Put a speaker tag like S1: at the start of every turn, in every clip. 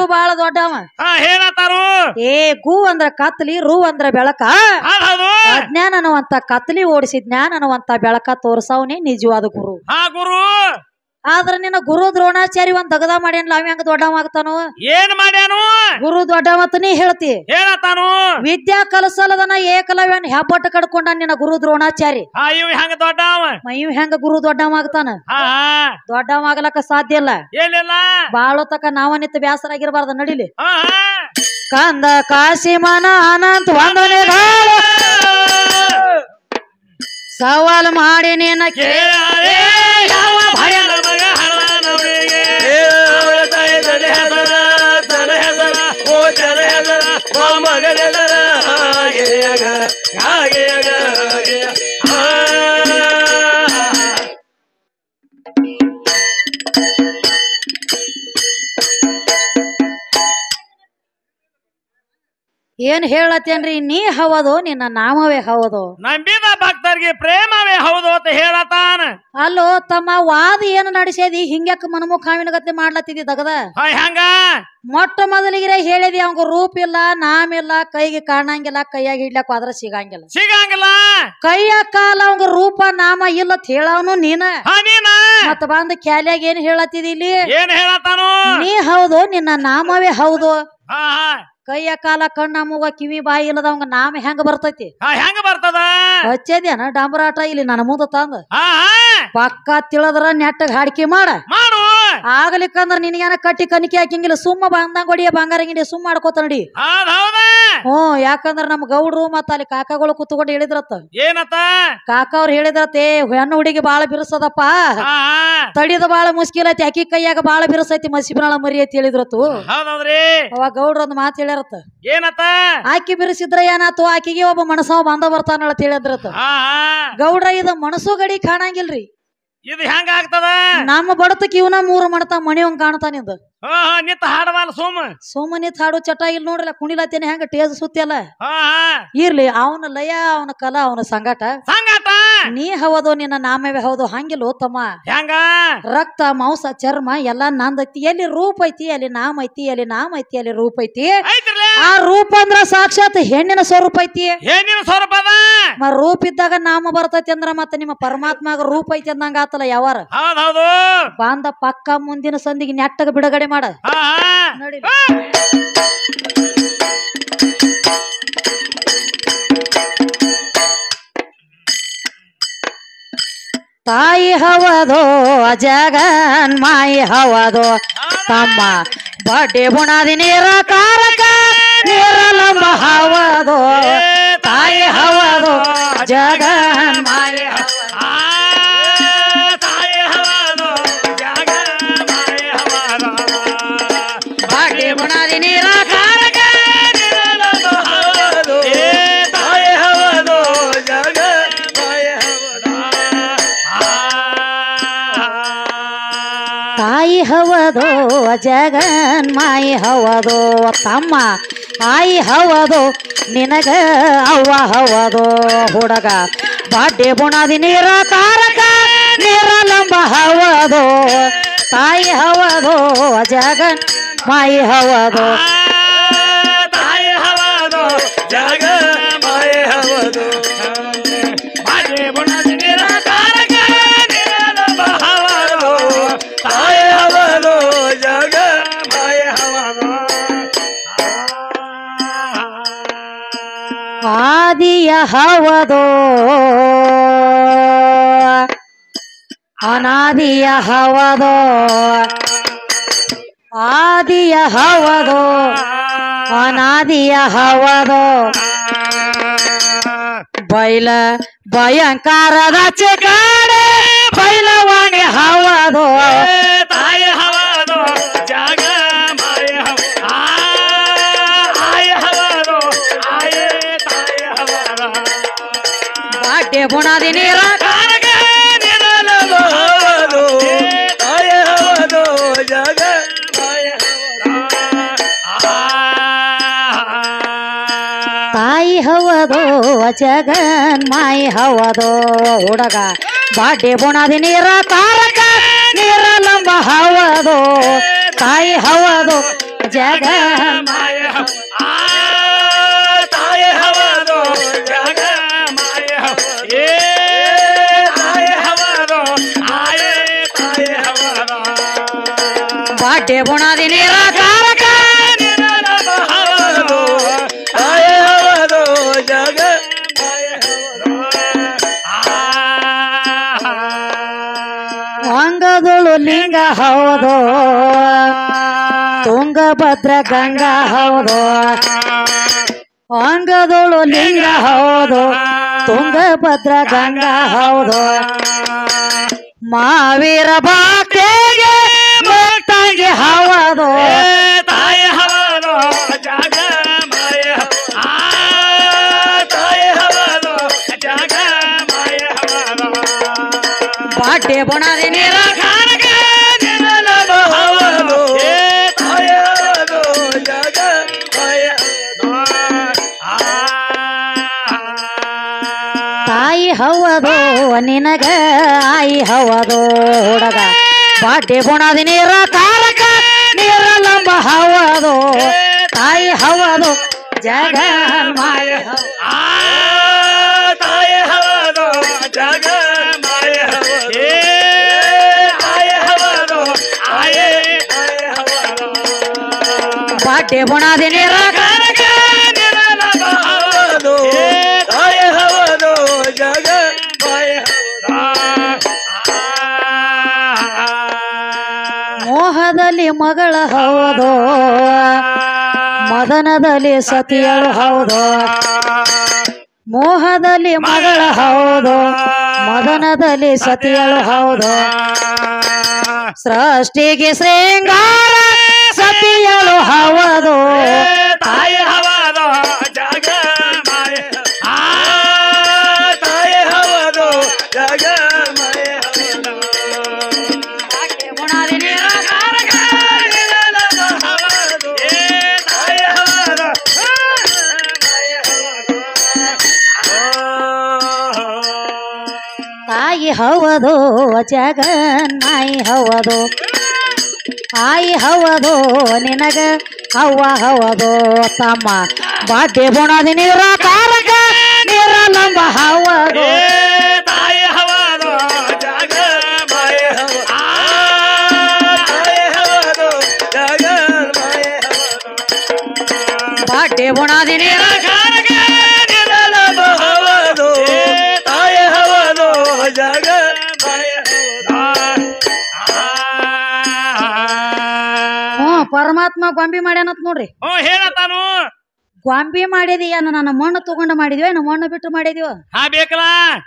S1: ಬಾಳ ದೊಡ್ಡವ
S2: ಹಾ ಏನತ್ತಾರು
S1: ಏ ಗೂ ಅಂದ್ರ ಕತ್ಲಿ ರೂ ಅಂದ್ರ ಬೆಳಕ
S2: ಹೌದ್ ಹೌದು
S1: ಅಜ್ಞಾನ ಅನ್ನುವಂತ ಕತ್ಲಿ ಓಡಿಸಿ ಜ್ಞಾನ ಅನ್ನುವಂತ ಬೆಳಕ ತೋರ್ಸವನೇ ನಿಜವಾದ ಗುರು
S2: ಹಾ ಗುರು
S1: ಆದ್ರ ನಿನ್ನ ಗುರು ದ್ರೋಣಾಚಾರಿ ಒಂದ್ ದಗದ ಮಾಡ್ಯಾನ್ಲ ಅವ ಹೆಂಗ ದೊಡ್ಡವ ಆಗ್ತಾನು
S2: ಏನ್ ಮಾಡ್ಯಾನು
S1: ಗುರು ದೊಡ್ಡವ ನೀ ಹೇಳ್ತಿ
S2: ಏನತ್ತಾನು
S1: ವಿದ್ಯಾ ಕಲಸಲದನ ಏಕಲವ್ಯನ್ ಹೆಬ್ಬಟ್ಟು ಕಡ್ಕೊಂಡ ನಿನ್ನ ಗುರು ದ್ರೋಣಾಚಾರಿ
S2: ಹಾ ಇವ್ ಹೆಂಗ ದೊಡ್ಡವ
S1: ಮೈವ್ ಹೆಂಗ ಗುರು ದೊಡ್ಡವ ಆಗ್ತಾನ
S2: ಹಾ ಹಾ
S1: ದೊಡ್ಡವ ಆಗ್ಲಕ್ಕ ಸಾಧ್ಯ ಇಲ್ಲ
S2: ಏನಿಲ್ಲ
S1: ಬಾಳೋ ತಕ ನಾವ ನಿತ್ತ ಬ್ಯಾಸರಾಗಿರ್ಬಾರ್ದ ನಡಿಲಿ
S2: ಹಾ ಹಾ
S1: ಕಂದ ಕಾಶಿಮನ ಅನಂತ ವಂದನೆ ಸವಾಲ್ ಮಾಡಿ ನಿನ್ನ ಕೇ
S2: ಕೇಳಾರೆ ಯಾವ ಭಯದ ಮಗ ಹರನವರಿಗೆ
S3: ಅವಳ ತಾಯಿ ತಲೆ ಹೆಸರ ತಲೆ ಹೆಸರ ಓ ತಲೆ ಹೆಸರ ಓ ಮಗನೆದರ ಹಾಗೆಯಗ ಹಾಗೆಯಗ ಹಾಗೆಯ ಆ
S1: ಏನ್ ಹೇಳತ್ತೇನ್ರಿ ನೀ ಹವದು ನಿನ್ನ ನಾಮವೇ ಹವದು
S2: ನಂಬಿದ ಭಕ್ತರಿಗೆ ಪ್ರೇಮವೇ ಹೌದು ಅಂತ ಹೇಳತಾನ
S1: ಅಲ್ಲೋ ತಮ್ಮ ವಾದ ಏನ್ ನಡೆಸ್ಯದಿ ಹಿಂಗ್ಯಾಕ ಮನಮುಖಾವಿನ ಗತಿ ಮಾಡ್ಲತ್ತಿದಿ ದಗದ
S2: ಹಾ ಹೆಂಗ
S1: ಮೊಟ್ಟ ಮೊದಲಿಗೆ ಹೇಳಿದಿ ಅವಂಗ ರೂಪ ಇಲ್ಲ ನಾಮ ಇಲ್ಲ ಕೈಗೆ ಕಾಣಂಗಿಲ್ಲ ಕೈಯಾಗ ಹಿಡ್ಲಕ್ ಹೋದ್ರ ಸಿಗಂಗಿಲ್ಲ
S2: ಸಿಗಂಗಿಲ್ಲ
S1: ಕೈಯ ಕಾಲ ಅವಂಗ ರೂಪ ನಾಮ ಇಲ್ಲ ಅಂತ ಹೇಳವನು ನೀನ
S2: ಹಾ ನೀನ
S1: ಮತ್ತ ಬಂದ ಕ್ಯಾಲ್ಯಾಗ ಏನ್ ಹೇಳತ್ತಿದಿ ಇಲ್ಲಿ
S2: ಏನ್ ಹೇಳತಾನು
S1: ನೀ ಹೌದು ನಿನ್ನ ನಾಮವೇ ಹೌದು
S2: ಹಾ ಹಾ
S1: ಕೈಯ ಕಾಲ ಕಣ್ಣ ಮೂಗ ಕಿವಿ ಬಾಯಿ ಇಲ್ಲದವಂಗ ನಾಮ ಹೆಂಗ ಬರ್ತೈತಿ
S2: ಹಾ ಹೆಂಗ ಬರ್ತದ
S1: ಹಚ್ಚೇದ್ಯಾನ ಡಂಬರಾಟ ಇಲ್ಲಿ ನನ್ನ ಮುಂದ ತಂದ
S2: ಹಾ ಹಾ
S1: ಪಕ್ಕ ತಿಳದ್ರ ನೆಟ್ಟಗ್ ಹಾಡಿಕೆ ಮಾಡ
S2: ಮಾಡು
S1: ಆಗ್ಲಿಕ್ಕಂದ್ರ ನಿನಗೇನ ಕಟ್ಟಿ ಕನಿಕೆ ಹಾಕಿಂಗಿಲ್ಲ ಸುಮ್ಮ ಬಂದಂಗ ಹೊಡಿಯ ಬಂಗಾರ ಗಿಂಡಿ ಸುಮ್ಮ ಮಾಡ್ಕೋತ ನಡಿ
S2: ಹೌದ್ ಹೌದ
S1: ಹ್ಞೂ ಯಾಕಂದ್ರ ನಮ್ ಗೌಡ್ರು ಮತ್ತ ಅಲ್ಲಿ ಕಾಕಾಗಳು ಕುತ್ಕೊಂಡು ಹೇಳಿದ್ರತ್ತ
S2: ಏನತ್ತ
S1: ಕಾಕ ಅವ್ರು ಹೇಳಿದ್ರತ್ತ ಏ ಹೆಣ್ಣು ಹುಡುಗಿ ಬಾಳ ಬಿರುಸದಪ್ಪ
S2: ಹಾ ಹಾ
S1: ತಡಿದ ಬಾಳ ಮುಸ್ಕಿಲ್ ಐತಿ ಅಕ್ಕಿ ಕೈಯಾಗ ಬಾಳ ಬಿರುಸೈತಿ ಮಸಿಬಿನಾಳ ಮರಿ ಐತಿ ಹೇಳಿದ್ರತ್ತು
S2: ಹೌದೌದ್ರಿ
S1: ಅವಾಗ ಗೌಡ್ರ ಒಂದ್ ಮಾತು ಹೇಳ್ಯಾರತ್ತ
S2: ಏನತ್ತ
S1: ಆಕಿ ಬಿರುಸಿದ್ರ ಏನಾತು ಆಕಿಗೆ ಒಬ್ಬ ಮನಸ್ಸವ ಬಂದ ಬರ್ತಾನಳ ತಿಳಿದ್ರತ್ತ
S2: ಹಾ ಹಾ
S1: ಗೌಡ್ರ ಇದು ಮನಸ್ಸು ಗಡಿ ಕಾಣಂಗಿಲ್ರಿ
S2: ಇದು ಹೆಂಗ ಆಗ್ತದ
S1: ನಮ್ಮ ಬಡತಕ್ ಇವನ ಮೂರು ಮಾಡ್ತಾ ಮಣಿ ಹಂಗ ಕಾಣ್ತಾನಿಂದ
S2: ಹಾ ಹಾ ನಿತ್ತ ಹಾಡವಲ್ಲ ಸುಮ್ಮ
S1: ಸುಮ್ಮನೆ ಹಾಡು ಚಟ ಇಲ್ಲಿ ನೋಡ್ರಲ್ಲ ಕುಣಿಲತ್ತೇನೆ ಹೆಂಗ ಟೇಜ್ ಸುತ್ತಿಯಲ್ಲ
S2: ಹಾ ಹಾ
S1: ಇರ್ಲಿ ಅವನ ಲಯ ಅವನ ಕಲಾ ಅವನ ಸಂಗಾಟ
S2: ಸಂಗಾಟ
S1: ನೀ ಹೌದು ನಿನ್ನ ನಾಮವೇ ಹೌದು ಹಂಗಿಲ್ಲ ತಮ್ಮ
S2: ಹೆಂಗ
S1: ರಕ್ತ ಮಾಂಸ ಚರ್ಮ ಎಲ್ಲಾ ನಂದೈತಿ ಎಲ್ಲಿ ರೂಪ ಐತಿ ಅಲ್ಲಿ ನಾಮ ಐತಿ ಅಲ್ಲಿ ನಾಮ ಐತಿ ಅಲ್ಲಿ ರೂಪ ಐತಿ
S2: ಐತ್ರಲ್ಲ
S1: ಆ ರೂಪ ಅಂದ್ರ ಸಾಕ್ಷಾತ್ ಹೆಣ್ಣಿನ ಸ್ವರೂಪ ಐತಿ
S2: ಏನಿನ ಸ್ವರೂಪ ಅದ
S1: ಮ ರೂಪ ಇದ್ದಾಗ ನಾಮ ಬರ್ತೈತಿ ಅಂದ್ರ ಮತ್ತ ನಿಮ್ಮ ಪರಮಾತ್ಮಾಗ ರೂಪ ಐತಿ ಅಂದಂಗ ಆತಲ್ಲ ಯಾವಾರ
S2: ಹೌದ್ ಹೌದು
S1: ಬಾಂದ ಪಕ್ಕ ಮುಂದಿನ ಸಂದಿಗೆ ನೆಟ್ಟಗ ಬಿಡುಗಡೆ ಮಾಡ
S2: ಹಾ ಹಾ
S1: ನೋಡಿ ತಾಯಿ ಹವದೋ ಜಗನ್ ಮಾಯಿ ಹವದೋ ತಮ್ಮ ಬಡ್ಡಿ ಬುಣಾದಿ ನೀರ ಕಾರಕ ನೀರಲಂಬ ಹವದೋ ತಾಯಿ ಹವದೋ ಜಗನ್ ಮಾಯಿ
S2: ಆ, ತಾಯಿ ಹವಾದು, ಜಾಗ ಮಾಯ ಹವಾದು.
S1: ಬಡ್ಡಿ ಬುಣಾದಿ ನೀರ ಕಾರಕ
S2: ನಿರಳಲು ಹವಾದು. ಏ
S3: ತಾಯಿ ಹವದು ಜಗ ಮಾಯ ಹವದು
S1: ತಾಯಿ ಹವದೋ ಜಗನ್ ಮಾಯಿ ಹವದೋ ತಮ್ಮ ತಾಯಿ ಹವದೋ ನಿನಗ ಅವ್ವ ಹವದೋ ಹುಡುಗ ಬಾಡ್ಡೆ ಬುಣಾದಿ ನೀರ ಕಾರಕ ನೀರಲಂಬ ಹವದೋ ತಾಯಿ ಹವದೋ ಜಗನ್ ಮಾಯಿ ಹವದೋ
S2: ತಾಯಿ ಹವಾದು,
S3: ಜಗ ಮಾಯ ಹವದು
S2: ಬಾಜೆ ಬುಣದಿ ನಿರಾಕಾರಕ ನಿರಳಲು ಹವಾದು.
S3: ತಾಯಿ ಹವದು ಜಗ ಮಾಯ ಹವದು
S1: ಆದಿಯ ಹವದೋ ಅನಾದಿಯ ಹವದೋ ಆದಿಯ ಹವದೋ ಅನಾದಿಯ ಹವದೋ ಬೈಲ ಭಯಂಕರದ ಚಿಕಾಡೆ ಬೈಲವಾಣಿ ಹವದೋ
S2: ತಾಯಿ ಹವಾದು ಜಾಗ ಮಾಯ ಹವ ಆ, ಆಯ ಹವಾದು ಆಯೇ ತಾಯಿ ಹವಾದ
S1: ಬಾಡ್ಡೆ ಬುಣಾದಿ ನೀರ
S2: ಕಾರಕ ನಿರಳಲು
S3: ಹವದು ತಾಯಿ ಹವದು ಜಗ ಮಾಯ
S1: ತಾಯಿ ಹವದೋ ಜಗನ್ ಮಾಯಿ ಹವದೋ ಹುಡುಗ ಬಾಡ್ಡೆ ಬುಣಾದಿ ನೀರ ಕಾರಕ ನೀರ ಲಂಬ ಹವದೋ ತಾಯಿ ಹವದೋ ಜಗ
S2: ಮಾಯ ಆ ತಾಯಿ ಹವದು ಜಗ ಮಾಯ ಏ ತಾಯಿ ಹವದು ಆಯೇ ತಾಯಿ ಹವದು
S1: ಬಾಡ್ಡೆ ಬುಣಾದಿ ನೀರ ಕಾರಕ
S2: ಹವದು
S3: ತಾಯ ಹವದು ಜಗ ಮಾಯ ಹವದು.
S1: ಅಂಗದಳು ಲಿಂಗ ಹೌದು ತುಂಗಭದ್ರ ಗಂಗಾ ಹೌದು ಅಂಗದಳು ಲಿಂಗ ಹೌದು ತುಂಗಭದ್ರ ಗಂಗಾ ಹೌದು ಮಾವೀರ ಬಾಕೆಗೆ ಮುಕ್ತಾಗಿ ಹೌದು
S2: ತಾಯಿ ಹವದು ಜಗ ಮಾಯ ಆ ತಾಯಿ ಹವದು ಜಗ ಮಾಯ ಹವದು
S1: ಬಾಡ್ಡೆ ಬುಣಾದಿ ನೀರ
S2: ಕಾರಕ
S3: ಹವದು ತಾಯ ಹವದು ಜಗ ಮಾಯ
S1: ತಾಯಿ ಹವದು ನಿನಗ ಆಯಿ ಹವದು ಹುಡುಗ ಬಾಡ್ಡೆ ಬುಣಾದಿ ನೀರ ಕಾರಕ ನೀರ ಲಂಬ ಹವದು ತಾಯಿ ಹವದು ಜಗ ಮಾಯ ಹವದು.
S2: ತಾಯಿ ಹವದು ಜಗ ಮಾಯ ಹವದು ತಾಯಿ ಹವದು ಆಯೇ ತಾಯಿ ಹವದು
S1: ಬಾಡ್ಡೆ ಬುಣಾದಿ ನೀರ
S2: ಕಾರಕ ನಿರಲಭ
S3: ಹವದು ತಾಯ ಹವದು ಜಗ ಮಾಯ
S1: ಮೋಹದಲ್ಲಿ ಮಗಳ ಹೌದು ಮದನದಲ್ಲಿ ಸತಿಯಳು ಹೌದು ಮೋಹದಲ್ಲಿ ಮಗಳ ಹೌದು ಮದನದಲ್ಲಿ ಸತಿಯಳು ಹೌದು ಸೃಷ್ಟಿಗೆ ಶೃಂಗಾರ ಸತಿಯಳು ಹೌದು
S2: ತಾಯಿ ಹವದು ಜಗ ಮಾಯ ಆ
S3: ತಾಯ ಹವದು ಜಗ ಮಾಯ
S1: ತಾಯಿ ಹವದು ಜಗನ್ನಾಯಿ ಹವದು ಆಯಿ ಹವದು ನಿನಗ ಹವ್ವ ಹವದು ತಮ್ಮ ಬಾಡ್ಡೆ ಬುಣದಿ ನೀರ ಕಾರಕ ನೀರ ಲಂಬ ಹವದು
S2: ತಾಯಿ ಹವದು ಜಗ ಮಾಯ ಆ
S3: ತಾಯ ಹವದು ಜಗ ಮಾಯ
S1: ಬಾಡ್ಡೆ ಬುಣದಿ ನೀರ
S2: ಕಾರಕ ನಿರಲಭ
S3: ಹವದು ತಾಯ ಹವದು ಜಗ ಮಾಯ
S1: ಹ್ಞೂ ಪರಮಾತ್ಮ ಗೊಂಬಿ ಮಾಡ್ಯಾನತ್ ನೋಡ್ರಿ
S2: ಹ್ಞೂ ಹೇಳತಾನು
S1: ಗೊಂಬಿ ಮಾಡಿದಿ ಏನು ನನ್ನ ಮಣ್ಣು ತಗೊಂಡು ಮಾಡಿದ್ವಿ ಏನು ಮಣ್ಣು ಬಿಟ್ಟು ಮಾಡಿದ್ವಿ
S2: ಹಾ ಬೇಕಲ್ಲ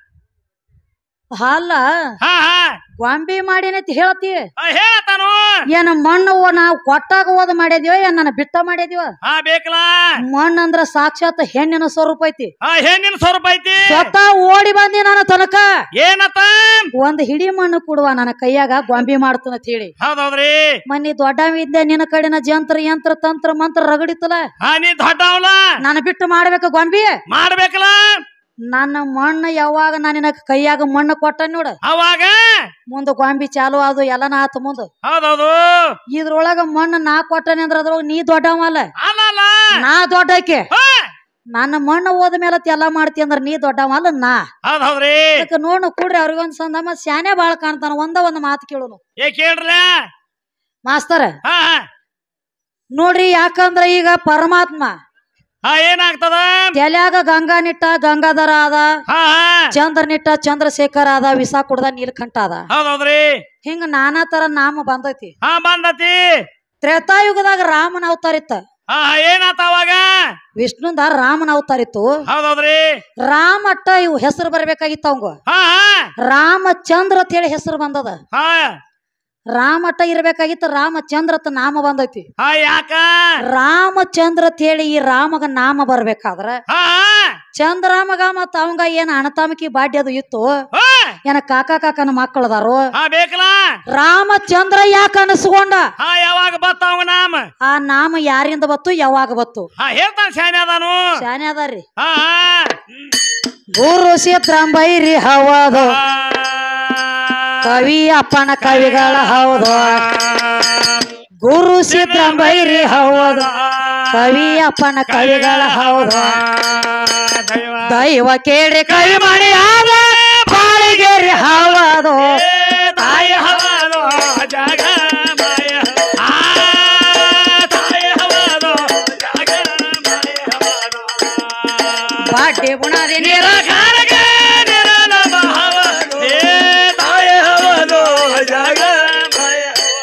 S1: ಅಲ್ಲ
S2: ಹಾ ಹಾ
S1: ಗೊಂಬಿ ಮಾಡಿನಂತ ಹೇಳ್ತಿ
S2: ಹಾ, ಹೇಳತಾನು
S1: ಏನ ಮಣ್ಣು ಓ- ನಾವು ಕೊಟ್ಟಾಗ ಓದ್ ಮಾಡಿದ್ಯೋ ಏನ್ ನನ್ನ ಬಿಟ್ಟ ಮಾಡಿದ್ಯೋ
S2: ಹಾ ಬೇಕಲ್ಲ
S1: ಮಣ್ಣು ಅಂದ್ರ ಸಾಕ್ಷಾತ್ ಹೆಣ್ಣಿನ ಸ್ವರೂಪ ಐತಿ
S2: ಹಾ ಹೆಣ್ಣಿನ ಸ್ವರೂಪ ಐತಿ
S1: ಸ್ವತಃ ಓಡಿ ಬಂದಿ ನನ್ನ ತನಕ
S2: ಏನತ್ತ
S1: ಒಂದ್ ಹಿಡಿ ಮಣ್ಣು ಕೊಡುವ ನನ್ನ ಕೈಯಾಗ ಗೊಂಬಿ ಮಾಡ್ತಾನಂತ ಹೇಳಿ
S2: ಹೌದೌದ್ರಿ
S1: ಮನ್ನಿ ದೊಡ್ಡ ಇದ್ದೆ ನಿನ್ನ ಕಡೆನ ಜಂತ್ರ ಯಂತ್ರ ತಂತ್ರ ಮಂತ್ರ ರಗಡಿತಲ್ಲ
S2: ಹಾ ನೀ ದೊಡ್ಡವಲ್ಲ
S1: ನಾನು ಬಿಟ್ಟು ಮಾಡ್ಬೇಕು ಗೊಂಬಿ
S2: ಮಾಡ್ಬೇಕಲ್ಲ
S1: ನನ್ನ ಮಣ್ಣು ಯಾವಾಗ ನಾನು ನಿನ್ನ ಕೈಯಾಗ ಮಣ್ಣು ಕೊಟ್ಟ ನೋಡ
S2: ಅವಾಗ
S1: ಮುಂದ ಗೊಂಬಿ ಚಾಲು ಅದು ಎಲ್ಲನ ಆತ ಮುಂದ
S2: ಹೌದೌದು
S1: ಇದ್ರೊಳಗ ಮಣ್ಣು ನಾ ಕೊಟ್ಟನೆ ಅಂದ್ರ ಅದ್ರೊಳಗ ನೀ ದೊಡ್ಡವಲ್ಲ
S2: ಅಲ್ಲಲ್ಲ
S1: ನಾ ದೊಡ್ಡಕ್ಕೆ
S2: ಹಾ,
S1: ನನ್ನ ಮಣ್ಣು ಹೋದ ಮೇಲೆ ಎಲ್ಲ ಮಾಡ್ತಿ ಅಂದ್ರ ನೀ ದೊಡ್ಡವಲ್ಲ ನಾ
S2: ಹೌದ್ ಹೌದ್ರಿ
S1: ಅದಕ್ಕೆ ನೋಡು ಕೂಡ್ರಿ ಅವ್ರಿಗೊಂದ್ ಸಂದಮ ಶಾನೆ ಬಾಳ ಕಾಣ್ತಾನ ಒಂದ ಒಂದ್ ಮಾತು ಕೇಳುನು
S2: ಏ ಕೇಳ್ರಲ್ಲ
S1: ಮಾಸ್ತರ
S2: ಹಾ ಹಾ
S1: ನೋಡ್ರಿ ಯಾಕಂದ್ರ ಈಗ ಪರಮಾತ್ಮ
S2: ಹಾ ಏನಾಗ್ತದ
S1: ತೆಲ್ಯಾಗ ಗಂಗಾ ನಿಟ್ಟ ಗಂಗಾಧರ ಅದ
S2: ಹಾ ಹಾ
S1: ಚಂದ್ರ ನಿಟ್ಟ ಚಂದ್ರಶೇಖರ ಅದ ವಿಸ ಕುಡ್ದ ನೀಲಕಂಠ ಅದ
S2: ಹೌದೌದ್ರಿ
S1: ಹಿಂಗ ನಾನಾ ತರ ನಾಮ ಬಂದೈತಿ
S2: ಹಾ ಬಂದತಿ
S1: ತ್ರೇತಾಯುಗದಾಗ ರಾಮನ ಅವತಾರ ಇತ್ತ
S2: ಹಾ ಹಾ ಏನಾತ ಅವಾಗ
S1: ವಿಷ್ಣುಂದ ರಾಮನ ಅವತಾರ ಇತ್ತು
S2: ಹೌದೌದ್ರಿ
S1: ರಾಮ ಅಟ್ಟ ಇವು ಹೆಸರು ಬರ್ಬೇಕಾಗಿತ್ತ ಅವಂಗ
S2: ಹಾ ಹಾ
S1: ರಾಮಚಂದ್ರ ಅಂತ ಹೇಳಿ ಹೆಸರು ಬಂದದ
S2: ಹಾ
S1: ರಾಮಟ ಇರ್ಬೇಕಾಗಿತ್ತು ರಾಮಚಂದ್ರ ಅಂತ ನಾಮ ಬಂದೈತಿ
S2: ಹಾ ಯಾಕ
S1: ರಾಮಚಂದ್ರ ಅಂತ ಹೇಳಿ ಈ ರಾಮಗ ನಾಮ ಬರ್ಬೇಕಾದ್ರ
S2: ಹಾ
S1: ಚಂದ್ರಾಮಗ ಮತ್ತ ಅವಂಗ ಏನ್ ಅಣತಾಮಕಿ ಬಾಡ್ಯ ಅದು ಇತ್ತು
S2: ಹಾ
S1: ಏನ ಕಾಕ ಕಾಕನ ಮಕ್ಕಳದಾರು
S2: ಹಾ ಬೇಕಲ್ಲ
S1: ರಾಮಚಂದ್ರ ಯಾಕ ಅನಸ್ಕೊಂಡ
S2: ಹಾ ಯಾವಾಗ ಬತ್ತ ಅವ ನಾಮ
S1: ಆ ನಾಮ ಯಾರಿಂದ ಬತ್ತು ಯಾವಾಗ ಬತ್ತು
S2: ಹಾ ಹೇಳ್ತಾನ ಶಾನೆ ಅದಾನು
S1: ಶಾನೆ ಅದಾರ್ರಿ
S2: ಹಾ
S1: ಗುರು ಸಿದ್ರಂಬೈರಿ ಹೌದು
S2: ಹಾ
S1: ಕವಿ ಅಪ್ಪನ ಕವಿಗಳ ಹೌದು ಗುರು ಸಿದ್ದರಾಮಯ್ಯರಿ ಹೌದು ಕವಿಯಪ್ಪನ ಕವಿಗಳ ಹೌದು
S2: ದೈವ
S1: ದೈವ ಕೇಳಿ ಕವಿ ಮಾಡಿ ಆದ ಬಾಳಿಗೆರಿ ಹೌದು
S2: ತಾಯಿ ಹವಾದು ಜಾಗ ಮಾಯ ಆ ತಾಯಿ ಹವಾದು ಜಾಗ ಮಾಯ ಹವಾದು
S1: ಬಾಡ್ಡಿ ಬುಣಾದಿ ನೀರ
S2: ನಿರಾಕಾರಕ ನಿರಾಲ ಭಾವ ಏ
S3: ತಾಯಿ ಹವದು ಜಾಗ ಮಾಯ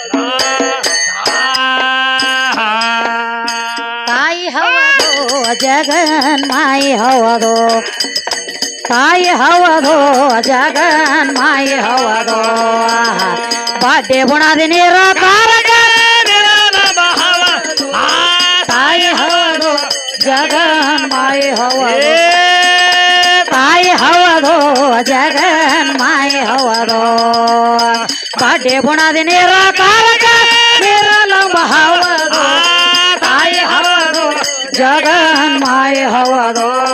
S1: ತಾಯಿ ಹವದು ಜಗನ್ ಮಾಯಿ ಹವದು ತಾಯಿ ಹವದು ಜಗನ್ ಮಾಯಿ ಹವದು ಬಾಡ್ಡಿ ಬುಣಾದಿ ನೀರ ಕಾರಕ
S2: ನಿರಾಲ ಭಾವ ಆ
S1: ತಾಯಿ ಹವದು ಜಗನ್ ಮಾಯಿ ಹವದು
S2: ಏ
S1: ತಾಯಿ ಹವದು ಜಗನ್ ಮಾಯಿ ಹವದು ಬಾಡ್ಡಿ ಬುಣಾದಿ ನೀರ ಕಾರಕ ನೀರಲಂಬ ಹವದು ತಾಯಿ ಹವದು ಜಗನ್ ಮಾಯಿ ಹವದು